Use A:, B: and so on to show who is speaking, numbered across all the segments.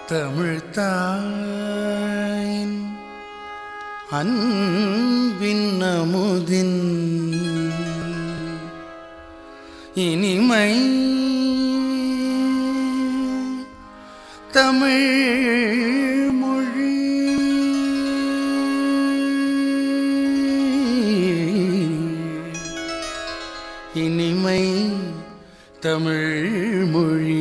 A: தமிழ்த்தாயின் அன்பின் அமுதின் இனிமை தமிழ் மொழி இனிமை தமிழ் மொழி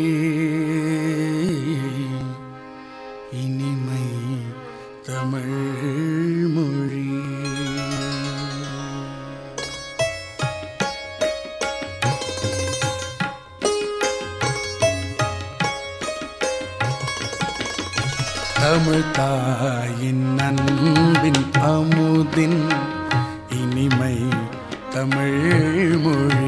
A: இனிமை தமிழ் மொழி தமிழ் தாயின் அன்பின் அமுதின் இனிமை தமிழ் மொழி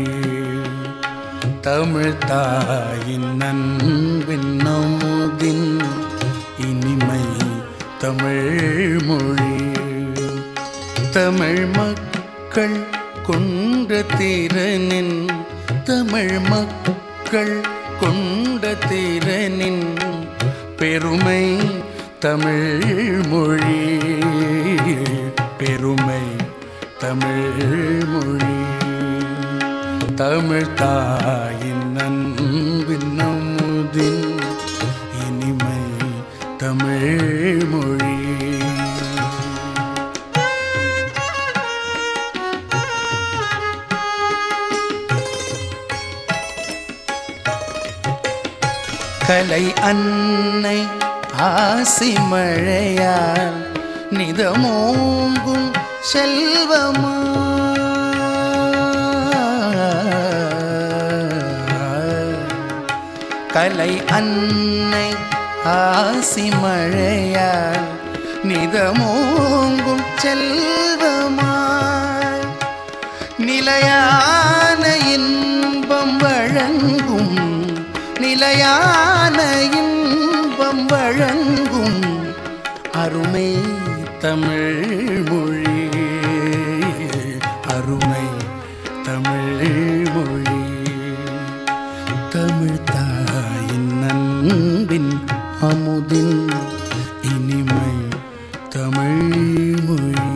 A: தமிழ் தாயின் அன்பின் அமுதின் இனிமை தமிழ் மொழி தமிழ் மக்கள் கொண்ட திறனின் தமிழ் மக்கள் கொண்ட திறனின் பெருமை தமிழ் மொழி பெருமை தமிழ் மொழி தமிழ் தாயின் அன்பின் அமுதின் இனிமை தமிழ் மொழி கலை அன்னை ஆசி மழையால் நிதமோங்கும் செல்வமா கலை அன்னை ஆசி மழையால் நிதமோங்கும் செல்வமாய் நிலையான இன்பம் வழங்கும் நிலையான இன்பம் வழங்கும் அருமை தமிழ் மொழி அருமை தமிழ் மொழி தமிழ் தாயின் அன்பின் அமுதின் இனிமை தமிழ் மொழி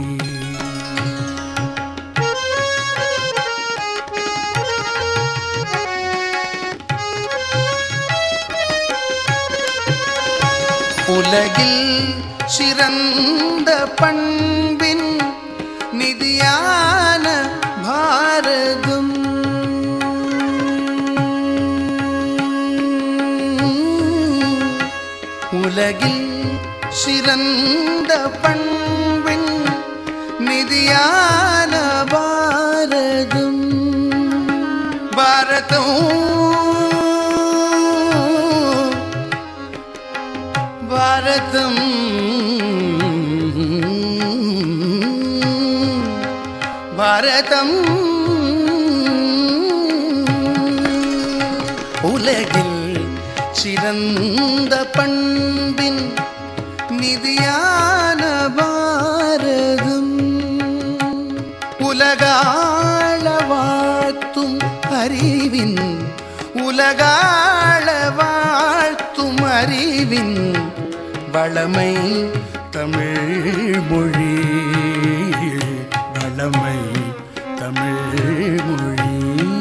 A: உலகில் சிறந்த பண்பின் நிதியான பாரதம் உலகில் சிறந்த பண்பின் நிதியான பாரதம் பாரதம் பாரதம் பாரதம் உலகில் சிறந்த பண்பின் நிதியான பாரதம் உலகாள வாழ்த்தும் அறிவின் உலகாள வாழ்த்தும் அறிவின் வளமை தமிழ் மொழி வளமை தமிழ் மொழி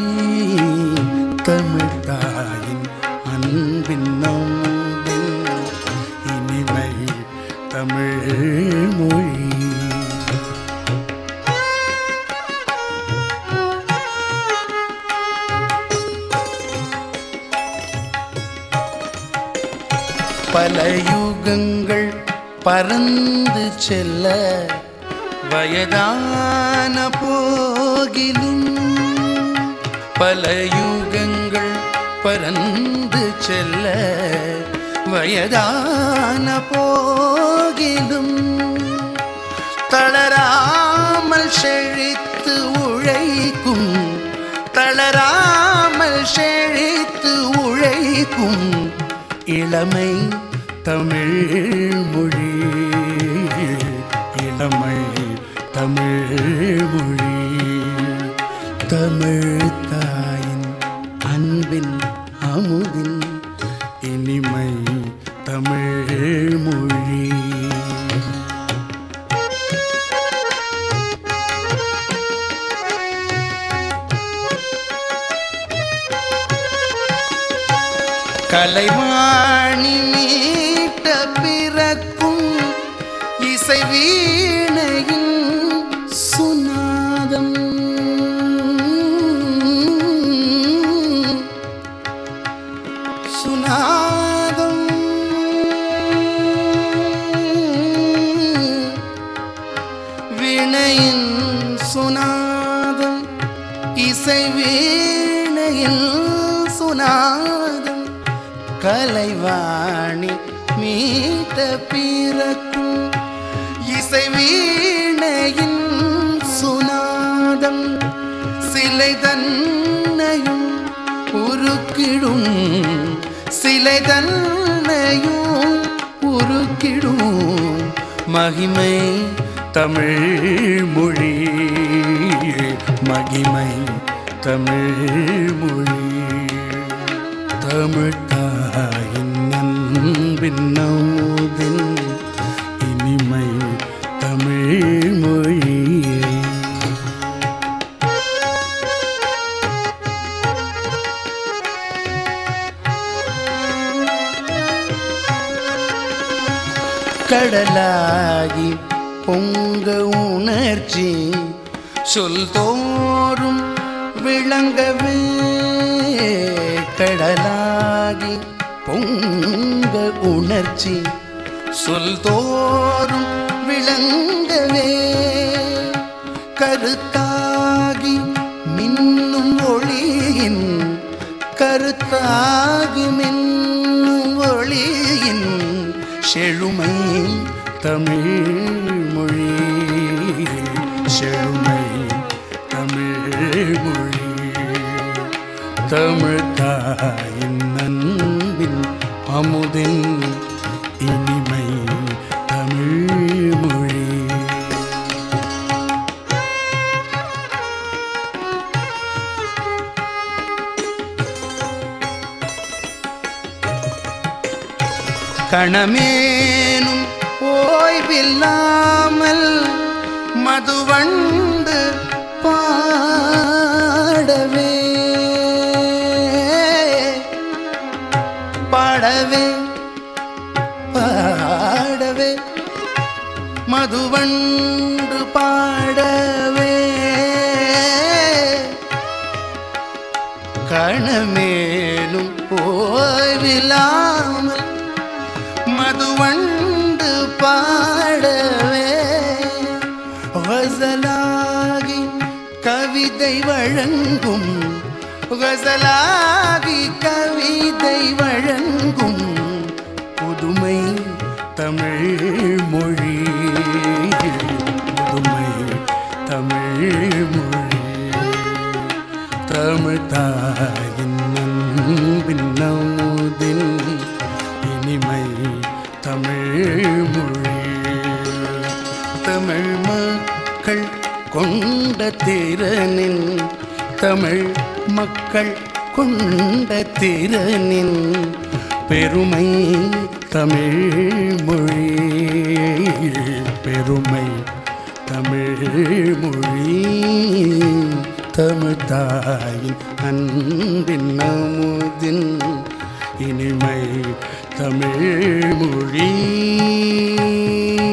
A: தமிழ் தாயின் அன்பின் நம்பின் இனிமை தமிழ் மொழி பல யுகங்கள் பறந்து செல்ல வயதான போகிலும் பல யுகங்கள் பறந்து செல்ல வயதான போகிலும் தளராமல் செழித்து உழைக்கும் தளராமல் செழித்து உழைக்கும் இளமை தமிழ் மொழி இளமை தமிழ் மொழி தமிழ் தாயின் அன்பின் அமுதின் இனிமை தமிழ் மொழி கலைவாணி மீட்ட பிறக்கும் இசை வீணையின் சுனாதம் சுனாதம் வீணையின் சுனாதம் இசை வீணையில் சுனாதம் கலைவாணி மீட்ட பிறக்கும் இசை வீணையின் சுனாதம் சிலை தன்னையும் உருக்கிடும் சிலை தன்னையும் உருக்கிடும் மகிமை தமிழ் மொழி மகிமை தமிழ் மொழி தமிழ் தாயின் அன்பின் அமுதின் இனிமை தமிழ் மொழியே கடலாகி பொங்க உணர்ச்சி சொல் தோறும் விளங்கவே கடலாகி பொங்க உணர்ச்சி சொல் தோறும் விளங்கவே கருத்தாகி மின்னும் ஒளியின் கருத்தாகி மின்னும் ஒளியின் செழுமை தமிழ் மொழி செழுமை தமிழ் மொழி தமிழ் தாயின் அன்பின் அமுதின் இனிமை தமிழ் மொழி கணமேனும் ஓய்வில்லாமல் மதுவண்டு பாடவே பாடவே பாடவே மதுவண்டு பாடவே கணமேலும் ஓய்வில்லாமல் மதுவண்டு பாடவே கசலாகி கவிதை வழங்கும் கசலாகி கவிதை வழங்கும் புதுமை தமிழ் மொழி புதுமை தமிழ் மொழி தமிழ் தாயின் அன்பின் அமுதின் இனிமை தமிழ் மொழி தமிழ் மக்கள் கொண்ட திறனின் தமிழ் மக்கள் கொண்ட திறனின் பெருமை தமிழ் மொழி பெருமை தமிழ் மொழி தமிழ் தாயின் அன்பின் அமுதின் இனிமை தமிழ் மொழி